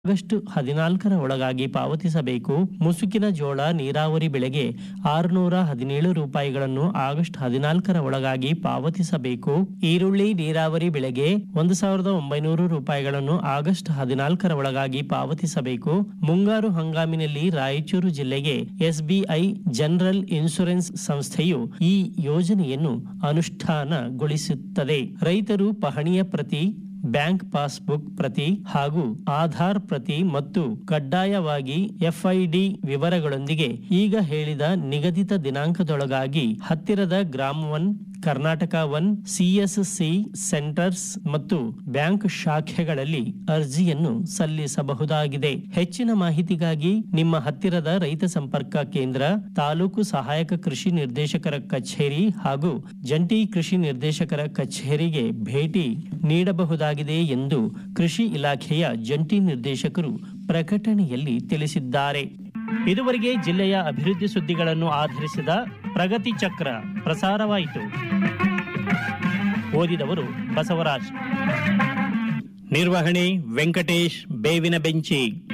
August ಹದಿನಾಲ್ಕರ ಒಳಗಾಗಿ ಪಾವತಿಸಬೇಕು ಮುಸುಕಿನ ಜೋಳ ನೀರಾವರಿ ಬೆಳೆಗೆ ಆರುನೂರ ಹದಿನೇಳು ರೂಪಾಯಿಗಳನ್ನು ಆಗಸ್ಟ್ ಹದಿನಾಲ್ಕರ ಒಳಗಾಗಿ ಪಾವತಿಸಬೇಕು ಈರುಳ್ಳಿ ನೀರಾವರಿ ಬೆಳೆಗೆ ಒಂದು ಸಾವಿರದ ಒಂಬೈನೂರು ರೂಪಾಯಿಗಳನ್ನು ಆಗಸ್ಟ್ ಹದಿನಾಲ್ಕರ ಒಳಗಾಗಿ ಪಾವತಿಸಬೇಕು ಮುಂಗಾರು ಹಂಗಾಮಿನಲ್ಲಿ ರಾಯಚೂರು ಜಿಲ್ಲೆಗೆ ಎಸ್ಬಿಐ ಜನರಲ್ ಇನ್ಶೂರೆನ್ಸ್ ಸಂಸ್ಥೆಯು ಈ ಯೋಜನೆಯನ್ನು ಅನುಷ್ಠಾನಗೊಳಿಸುತ್ತದೆ ರೈತರು ಪಹಣಿಯ ಪ್ರತಿ ಬ್ಯಾಂಕ್ ಪಾಸ್ಬುಕ್ ಪ್ರತಿ ಹಾಗೂ ಆಧಾರ್ ಪ್ರತಿ ಮತ್ತು ಕಡ್ಡಾಯವಾಗಿ ಎಫ್ಐಡಿ ವಿವರಗಳೊಂದಿಗೆ ಈಗ ಹೇಳಿದ ನಿಗದಿತ ದಿನಾಂಕದೊಳಗಾಗಿ ಹತ್ತಿರದ gram one Karnataka one CSC centres ಮತ್ತು ಬ್ಯಾಂಕ್ ಶಾಖೆಗಳಲ್ಲಿ ಅರ್ಜಿಯನ್ನು ಸಲ್ಲಿಸಬಹುದಾಗಿದೆ ಹೆಚ್ಚಿನ ಮಾಹಿತಿಗಾಗಿ ನಿಮ್ಮ ಹತ್ತಿರದ ರೈತ ಸಂಪರ್ಕ ಕೇಂದ್ರ ತಾಲೂಕು ಸಹಾಯಕ ಕೃಷಿ ನಿರ್ದೇಶಕರ ಕಚೇರಿ ಹಾಗೂ ಜಂಟಿ ಕೃಷಿ ನಿರ್ದೇಶಕರ ಕಚೇರಿಗೆ ಭೇಟಿ ನೀಡಬಹುದಾಗಿದೆ ಎಂದು ಕೃಷಿ ಇಲಾಖೆಯ ಜಂಟಿ ನಿರ್ದೇಶಕರು ಪ್ರಕಟಣೆಯಲ್ಲಿ ತಿಳಿಸಿದ್ದಾರೆ ಇದುವರೆಗೆ ಜಿಲ್ಲೆಯ ಅಭಿವೃದ್ಧಿ ಸುದ್ದಿಗಳನ್ನು ಆಧರಿಸಿದ ಪ್ರಗತಿ ಚಕ್ರ ಪ್ರಸಾರವಾಯಿತು ಓದಿದವರು ಬಸವರಾಜ್ ನಿರ್ವಹಣೆ ವೆಂಕಟೇಶ್ ಬೇವಿನ ಬೆಂಚಿ